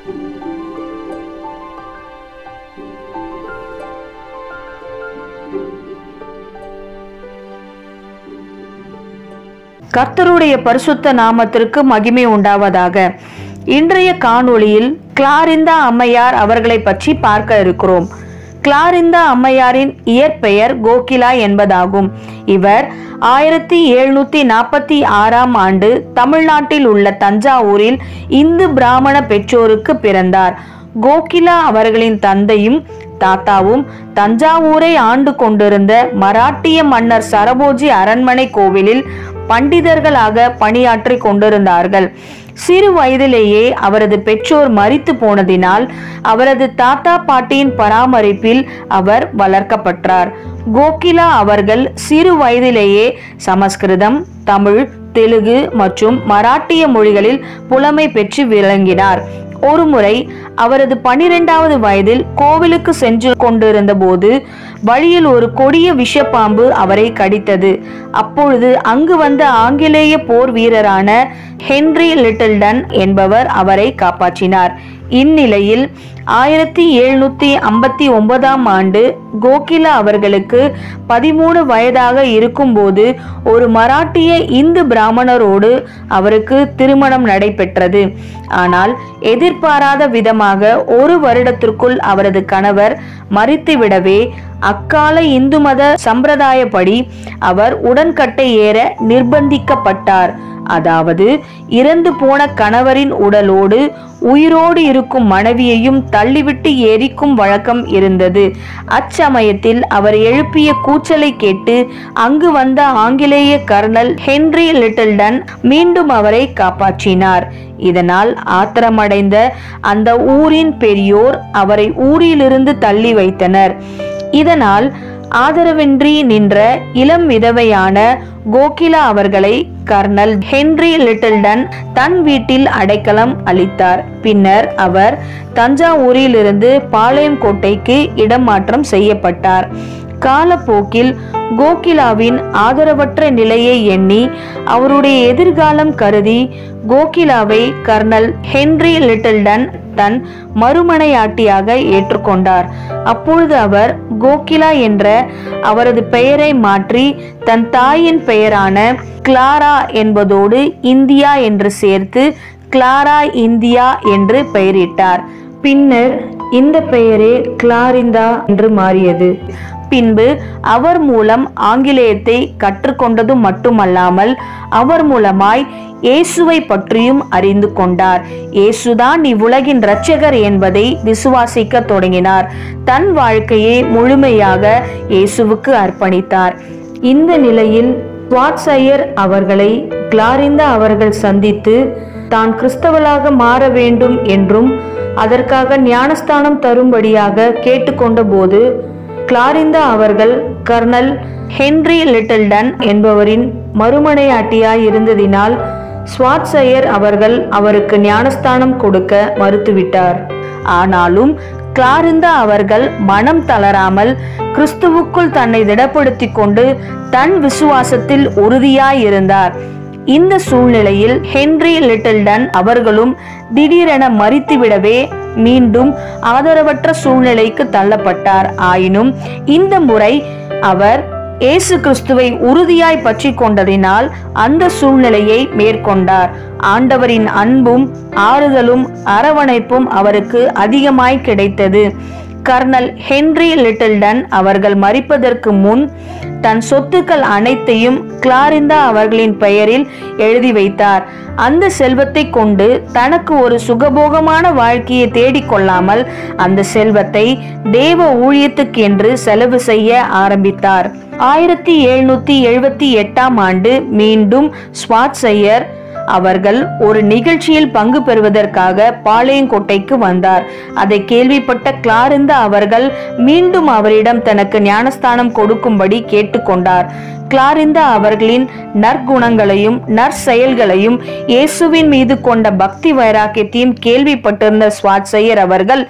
கர்த்தருடைய பரிசுத்த நாமத்திற்கு மகிமை உண்டாவதாக இன்றைய காணொளியில் கிளாரிந்தா அம்மையார் அவர்களை பற்றி பார்க்க இருக்கிறோம் கிளாரிந்தா அம்மையாரின் இயற்பெயர் கோகிலா என்பதாகும் இவர் ஆயிரத்தி எழுநூத்தி நாற்பத்தி ஆறாம் ஆண்டு தமிழ்நாட்டில் உள்ள தஞ்சாவூரில் இந்து பிராமண பெற்றோருக்கு பிறந்தார் கோகிலா அவர்களின் தந்தையும் தாத்தாவும் தஞ்சாவூரை ஆண்டு கொண்டிருந்த மராட்டிய மன்னர் சரபோஜி அரண்மனை கோவிலில் பண்டிதர்களாக பணியாற்றி கொண்டிருந்தார்கள் சிறு வயதிலேயே அவரது பெற்றோர் மரித்து போனதினால் அவரது தாத்தா பாட்டியின் பராமரிப்பில் அவர் வளர்க்கப்பட்டார் கோகிலா அவர்கள் சிறு வயதிலேயே சமஸ்கிருதம் தமிழ் தெலுங்கு மற்றும் மராட்டிய மொழிகளில் புலமை பெற்று விளங்கினார் ஒருமுறை அவரது பனிரெண்டாவது வயதில் கோவிலுக்கு சென்று கொண்டிருந்த போது வழியில் ஒரு கொடிய விஷப்பாம்பு அவரை கடித்தது அப்பொழுது அங்கு வந்த ஆங்கிலேய போர் வீரரான ஹென்றி லிட்டில்டன் என்பவர் அவரை காப்பாற்றினார் இந்நிலையில் ஆயிரத்தி எழுநூத்தி ஐம்பத்தி ஒன்பதாம் ஆண்டு கோகிலா அவர்களுக்கு பதிமூணு வயதாக இருக்கும்போது ஒரு மராட்டிய இந்து பிராமணரோடு அவருக்கு திருமணம் நடைபெற்றது ஆனால் எதிர்பாராத விதமாக ஒரு வருடத்திற்குள் அவரது கணவர் மறித்துவிடவே அக்கால இந்து மத சம்பிரதாயப்படி அவர் உடன்கட்டை ஏற நிர்பந்திக்கப்பட்டார் அதாவது இறந்து போன கணவரின் உடலோடு உயிரோடு இருக்கும் மனைவியையும் தள்ளிவிட்டு எரிக்கும் வழக்கம் இருந்தது அச்சமயத்தில் அவர் எழுப்பிய கூச்சலை கேட்டு அங்கு வந்த ஆங்கிலேய கர்னல் ஹென்றி லிட்டில்டன் மீண்டும் அவரை காப்பாற்றினார் இதனால் ஆத்திரமடைந்த அந்த ஊரின் பெரியோர் அவரை ஊரிலிருந்து தள்ளி வைத்தனர் இதனால் ஆதரவின்றி நின்ற இளம் விதவையான கோகிலா அவர்களை கர்னல் ஹென்றி லிட்டில்டன் தன் வீட்டில் அடைக்கலம் அளித்தார் பின்னர் அவர் தஞ்சாவூரிலிருந்து பாளையங்கோட்டைக்கு இடமாற்றம் செய்யப்பட்டார் காலப்போக்கில் கோகிலாவின் ஆதரவற்ற நிலையை எண்ணி அவருடைய எதிர்காலம் கருதி கோகிலாவை கர்னல் ஹென்றி லிட்டில்டன் தன் மறுமனையாட்டியாக ஏற்றுக்கொண்டார் அப்பொழுது அவர் கோகிலா என்ற அவரது பெயரை மாற்றி தன் தாயின் பெயரான கிளாரா என்பதோடு இந்தியா என்று சேர்த்து கிளாரா இந்தியா என்று பெயரிட்டார் பின்னர் இந்த பெயரே கிளாரிந்தா என்று மாறியது பின்பு அவர் மூலம் ஆங்கிலேயத்தை கற்றுக்கொண்டது மட்டுமல்லாமல் அவர் மூலமாய் இயேசுவை பற்றியும் அறிந்து கொண்டார் இயேசுதான் இவ்வுலகின் இரட்சகர் என்பதை விசுவாசிக்க தொடங்கினார் தன் வாழ்க்கையை முழுமையாக இயேசுவுக்கு அர்ப்பணித்தார் இந்த நிலையில் ஸ்வாட்சையர் அவர்களை கிளாரிந்தா அவர்கள் சந்தித்து தான் கிறிஸ்தவளாக மாற வேண்டும் என்றும் அதற்காக ஞானஸ்தானம் தரும்படியாக கேட்டுக்கொண்ட போது கிளாரிந்தா அவர்கள் கர்னல் ஹென்றி லிட்டில்டன் என்பவரின் மறுமனையாட்டியாய் இருந்ததினால் ஸ்வாட்சையர் அவர்கள் அவருக்கு ஞானஸ்தானம் கொடுக்க மறுத்துவிட்டார் ஆனாலும் கிளாரிந்தா அவர்கள் மனம் தளராமல் கிறிஸ்துவுக்குள் தன்னை திடப்படுத்திக் கொண்டு தன் விசுவாசத்தில் உறுதியாய் இருந்தார் இந்த சூழ்நிலையில் ஹென்றி லிட்டில்டன் அவர்களும் திடீரென மறித்துவிடவே மீண்டும் ஆதரவற்ற சூழ்நிலைக்கு தள்ளப்பட்டார் ஆயினும் இந்த முறை அவர் இயேசு கிறிஸ்துவை உறுதியாய் பற்றி கொண்டதினால் அந்த சூழ்நிலையை மேற்கொண்டார் ஆண்டவரின் அன்பும் ஆறுதலும் அரவணைப்பும் அவருக்கு அதிகமாய் கிடைத்தது கர்னல் ஹென்றி லிட்டில்டன் அவர்கள் மறிப்பதற்கு முன் தன் சொத்துக்கள் அனைத்தையும் கிளாரிந்தா அவர்களின் பெயரில் எழுதி வைத்தார் அந்த செல்வத்தை கொண்டு தனக்கு ஒரு சுகபோகமான வாழ்க்கையை தேடிக்கொள்ளாமல் அந்த செல்வத்தை தேவ ஊழியத்துக்கு என்று செலவு செய்ய ஆரம்பித்தார் ஆயிரத்தி எழுநூத்தி எழுபத்தி எட்டாம் ஆண்டு மீண்டும் ஸ்வாட்சையர் அவர்கள் ஒரு நிகழ்ச்சியில் பங்கு பெறுவதற்காக பாளையங்கோட்டைக்கு வந்தார் அதை கேள்விப்பட்ட கிளாரிந்தா அவர்கள் மீண்டும் அவரிடம் தனக்கு ஞானஸ்தானம் கொடுக்கும்படி கேட்டுக்கொண்டார் கிளாரிந்தா அவர்களின் நற்குணங்களையும் நற்செயல்களையும் இயேசுவின் மீது கொண்ட பக்தி வைராக்கியத்தையும் கேள்விப்பட்டிருந்த ஸ்வாட்சையர் அவர்கள்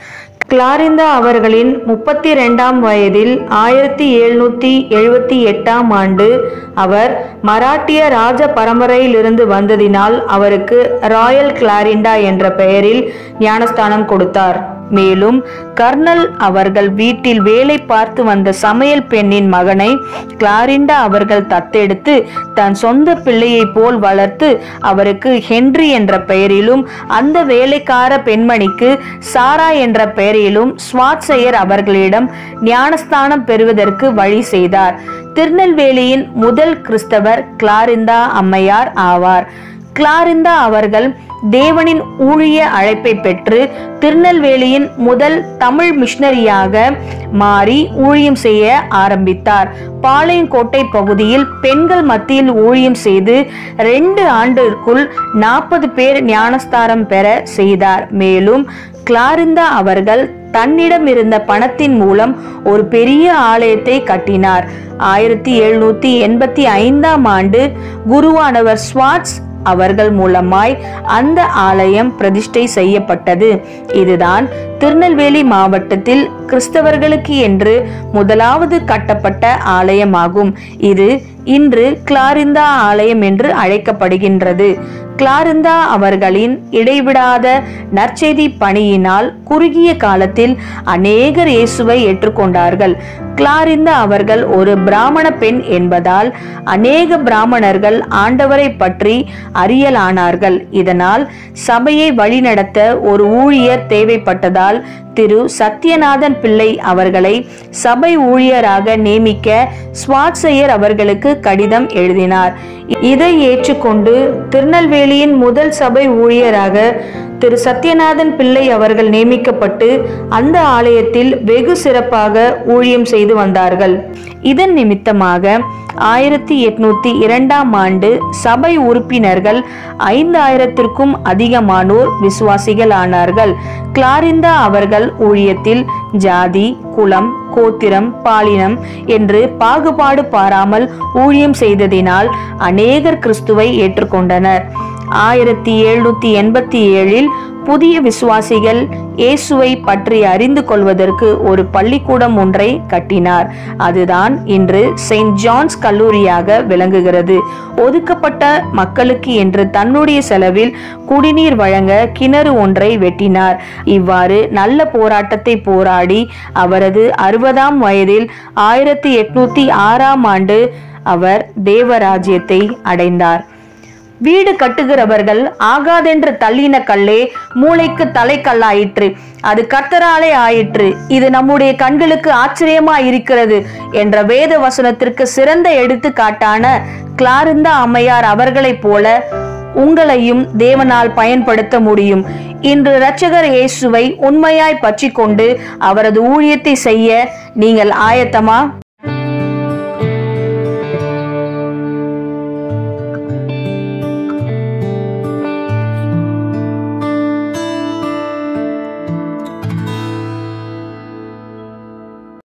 கிளாரிந்தா அவர்களின் முப்பத்தி ரெண்டாம் வயதில் ஆயிரத்தி எழுநூத்தி எழுபத்தி எட்டாம் ஆண்டு அவர் மராட்டிய ராஜ பரம்பரையிலிருந்து வந்ததினால் அவருக்கு ராயல் கிளாரிண்டா என்ற பெயரில் ஞானஸ்தானம் கொடுத்தார் மேலும் கர்னல் அவர்கள் வீட்டில் வேலை பார்த்து வந்த சமையல் பெண்ணின் மகனை கிளாரிண்டா அவர்கள் தத்தெடுத்து தன் சொந்த பிள்ளையைப் போல் வளர்த்து அவருக்கு ஹென்றி என்ற பெயரிலும் அந்த வேலைக்கார பெண்மணிக்கு சாரா என்ற பெயரிலும் ஸ்வாட்சையர் அவர்களிடம் ஞானஸ்தானம் பெறுவதற்கு வழி செய்தார் திருநெல்வேலியின் முதல் கிறிஸ்தவர் கிளாரிந்தா அம்மையார் ஆவார் கிளாரிந்தா அவர்கள் தேவனின் ஊழிய அழைப்பை பெற்று திருநெல்வேலியின் முதல் தமிழ் மிஷனரியாக மாறி ஊழியம் செய்ய ஆரம்பித்தார் பாளையங்கோட்டை பகுதியில் பெண்கள் மத்தியில் ஊழியம் செய்து ரெண்டு ஆண்டிற்குள் நாற்பது பேர் ஞானஸ்தாரம் பெற செய்தார் மேலும் கிளாரிந்தா அவர்கள் தன்னிடம் இருந்த பணத்தின் மூலம் ஒரு பெரிய ஆலயத்தை கட்டினார் ஆயிரத்தி எழுநூத்தி எண்பத்தி ஐந்தாம் ஆண்டு குருவானவர் ஸ்வாட்ஸ் அவர்கள் மூலமாய் அந்த ஆலயம் பிரதிஷ்டை செய்யப்பட்டது இதுதான் திருநெல்வேலி மாவட்டத்தில் கிறிஸ்தவர்களுக்கு என்று முதலாவது கட்டப்பட்ட ஆலயமாகும் இது இன்று கிளாரிந்தா ஆலயம் என்று அழைக்கப்படுகின்றது கிளாரிந்தா அவர்களின் இடைவிடாத நற்செய்தி பணியினால் குறுகிய காலத்தில் அநேகர் இயேசுவை ஏற்றுக்கொண்டார்கள் கிளாரிந்தா அவர்கள் ஒரு பிராமண பெண் என்பதால் அநேக பிராமணர்கள் ஆண்டவரை பற்றி அறியலானார்கள் இதனால் சபையை வழிநடத்த ஒரு ஊழியர் தேவைப்பட்டதால் திரு சத்யநாதன் பிள்ளை அவர்களை சபை ஊழியராக நியமிக்க ஸ்வாட்சையர் அவர்களுக்கு கடிதம் எழுதினார் இதை ஏற்றுக்கொண்டு திருநெல்வேலியின் முதல் சபை ஊழியராக திரு சத்யநாதன் பிள்ளை அவர்கள் நியமிக்கப்பட்டு அந்த ஆலயத்தில் வெகு சிறப்பாக ஊழியம் செய்து வந்தார்கள் இதன் நிமித்தமாக ஆயிரத்தி எட்நூத்தி இரண்டாம் ஆண்டு சபை உறுப்பினர்கள் ஐந்தாயிரத்திற்கும் அதிகமானோர் விசுவாசிகள் ஆனார்கள் கிளாரிந்தா அவர்கள் ஊழியத்தில் ஜாதி குலம் கோத்திரம் பாலினம் என்று பாகுபாடு பாராமல் ஊழியம் செய்ததினால் அநேகர் கிறிஸ்துவை ஏற்றுக்கொண்டனர் ஆயிரத்தி எழுநூத்தி எண்பத்தி ஏழில் புதிய விசுவாசிகள் இயேசுவை பற்றி அறிந்து கொள்வதற்கு ஒரு பள்ளிக்கூடம் ஒன்றை கட்டினார் அதுதான் இன்று செயின்ட் ஜான்ஸ் கல்லூரியாக விளங்குகிறது ஒதுக்கப்பட்ட மக்களுக்கு என்று தன்னுடைய செலவில் குடிநீர் வழங்க கிணறு ஒன்றை வெட்டினார் இவ்வாறு நல்ல போராட்டத்தை போராடி அவரது அறுபதாம் வயதில் ஆயிரத்தி எட்நூத்தி ஆறாம் ஆண்டு அவர் தேவராஜ்யத்தை அடைந்தார் வீடு கட்டுகிறவர்கள் ஆகாதென்று தள்ளின கல்லே மூளைக்கு தலைக்கல்லாயிற்று அது கர்த்தராலே ஆயிற்று இது நம்முடைய கண்களுக்கு ஆச்சரியமா இருக்கிறது என்ற வேத வசனத்திற்கு சிறந்த எடுத்துக்காட்டான கிளாரிந்தா அம்மையார் அவர்களைப் போல உங்களையும் தேவனால் பயன்படுத்த முடியும் இன்று இரட்சகர் இயேசுவை உண்மையாய் பற்றி கொண்டு அவரது ஊழியத்தை செய்ய நீங்கள் ஆயத்தமா